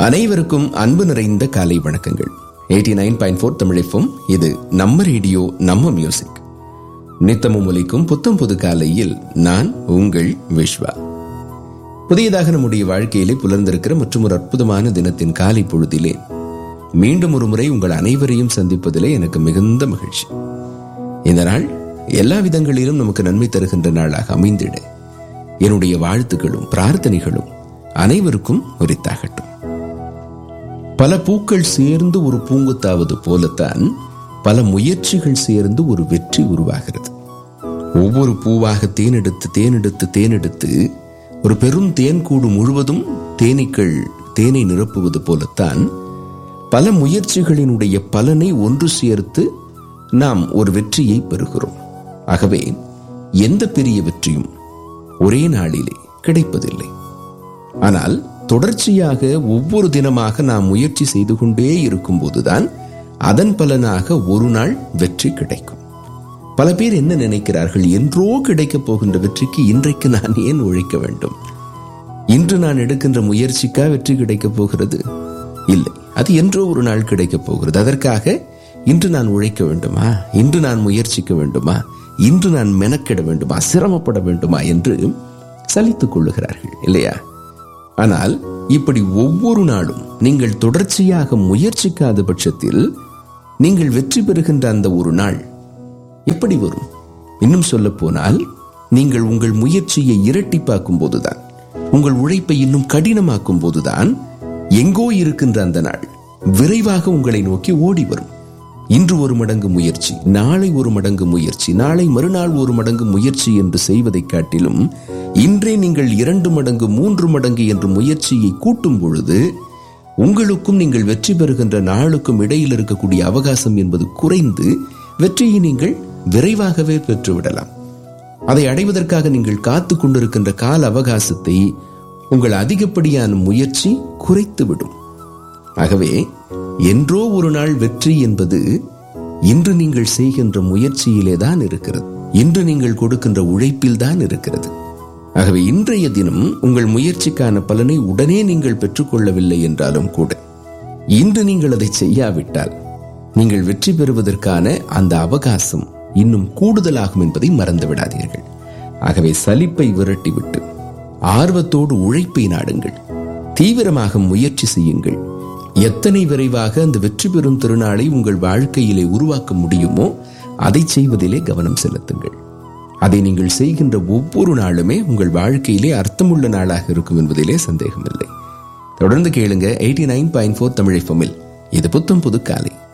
அனைவருக்கும் அன்பு நிறைந்த காலை வணக்கங்கள் எயிட்டி நைன் பாயிண்ட் ஃபோர் தமிழிஃபும் இது நம்ம ரேடியோ நம்ம மியூசிக் நித்தமும் ஒலிக்கும் புத்தம் புது காலையில் நான் உங்கள் விஸ்வா புதியதாக நம்முடைய வாழ்க்கையிலே புலர்ந்திருக்கிற மற்றும் ஒரு அற்புதமான தினத்தின் காலை பொழுதிலே மீண்டும் ஒரு முறை உங்கள் அனைவரையும் சந்திப்பதிலே எனக்கு மிகுந்த மகிழ்ச்சி இந்த நாள் எல்லா விதங்களிலும் நமக்கு நன்மை தருகின்ற நாளாக அமைந்திட என்னுடைய வாழ்த்துக்களும் பிரார்த்தனைகளும் அனைவருக்கும் உரித்தாகட்டும் பல பூக்கள் சேர்ந்து ஒரு பூங்குத்தாவது போலத்தான் பல முயற்சிகள் சேர்ந்து ஒரு வெற்றி உருவாகிறது ஒவ்வொரு பூவாக தேனெடுத்து தேனெடுத்து தேனெடுத்து ஒரு பெரும் தேன்கூடு முழுவதும் தேனீக்கள் தேனை நிரப்புவது போலத்தான் பல முயற்சிகளினுடைய பலனை ஒன்று சேர்த்து நாம் ஒரு வெற்றியை பெறுகிறோம் ஆகவே எந்த பெரிய வெற்றியும் ஒரே நாளிலே கிடைப்பதில்லை ஆனால் தொடர்ச்சியாக ஒவ்வொரு தினமாக நாம் முயற்சி செய்து கொண்டே இருக்கும்போதுதான் அதன் பலனாக ஒரு நாள் வெற்றி கிடைக்கும் பல பேர் என்ன நினைக்கிறார்கள் என்றோ கிடைக்கப் போகின்ற வெற்றிக்கு இன்றைக்கு நான் ஏன் உழைக்க வேண்டும் இன்று நான் எடுக்கின்ற முயற்சிக்கா வெற்றி கிடைக்கப் போகிறது இல்லை அது என்றோ ஒரு நாள் கிடைக்கப் போகிறது அதற்காக இன்று நான் உழைக்க வேண்டுமா இன்று நான் முயற்சிக்க வேண்டுமா இன்று நான் மெனக்கிட வேண்டுமா சிரமப்பட வேண்டுமா என்று சலித்துக் கொள்ளுகிறார்கள் இல்லையா ஆனால் இப்படி ஒவ்வொரு நாளும் நீங்கள் தொடர்ச்சியாக முயற்சிக்காத பட்சத்தில் நீங்கள் வெற்றி பெறுகின்ற அந்த ஒரு நாள் எப்படி வரும் இன்னும் சொல்ல போனால் நீங்கள் உங்கள் முயற்சியை இரட்டிப்பாக்கும் போதுதான் உங்கள் உழைப்பை இன்னும் கடினமாக்கும் போதுதான் எங்கோ இருக்கின்ற அந்த நாள் விரைவாக உங்களை நோக்கி ஓடி வரும் இன்று ஒரு மடங்கு முயற்சி நாளை ஒரு மடங்கு முயற்சி நாளை மறுநாள் ஒரு மடங்கு முயற்சி என்று செய்வதை காட்டிலும் இன்றே நீங்கள் இரண்டு மடங்கு மூன்று மடங்கு என்று முயற்சியை கூட்டும் பொழுது உங்களுக்கும் நீங்கள் வெற்றி பெறுகின்ற நாளுக்கும் இடையில் இருக்கக்கூடிய அவகாசம் என்பது குறைந்து வெற்றியை நீங்கள் விரைவாகவே பெற்றுவிடலாம் அதை அடைவதற்காக நீங்கள் காத்து கொண்டிருக்கின்ற கால அவகாசத்தை உங்கள் அதிகப்படியான முயற்சி குறைத்துவிடும் ஆகவே என்றோ ஒரு நாள் வெற்றி என்பது இன்று நீங்கள் செய்கின்ற முயற்சியிலே தான் இருக்கிறது இன்று நீங்கள் கொடுக்கின்ற உழைப்பில் தான் இருக்கிறது ஆகவே இன்றைய தினம் உங்கள் முயற்சிக்கான பலனை உடனே நீங்கள் பெற்றுக்கொள்ளவில்லை என்றாலும் கூட இன்று நீங்கள் அதை செய்யாவிட்டால் நீங்கள் வெற்றி பெறுவதற்கான அந்த அவகாசம் இன்னும் கூடுதலாகும் என்பதை மறந்து விடாதீர்கள் ஆகவே சலிப்பை விரட்டிவிட்டு ஆர்வத்தோடு உழைப்பை நாடுங்கள் தீவிரமாக முயற்சி செய்யுங்கள் எத்தனை விரைவாக அந்த வெற்றி பெறும் திருநாளை உங்கள் வாழ்க்கையிலே உருவாக்க முடியுமோ அதை செய்வதிலே கவனம் செலுத்துங்கள் அதை நீங்கள் செய்கின்ற ஒவ்வொரு நாளுமே உங்கள் வாழ்க்கையிலே அர்த்தமுள்ள நாளாக இருக்கும் என்பதிலே சந்தேகமில்லை தொடர்ந்து கேளுங்க eighty nine point four Tamil இது புத்தம் புது காலை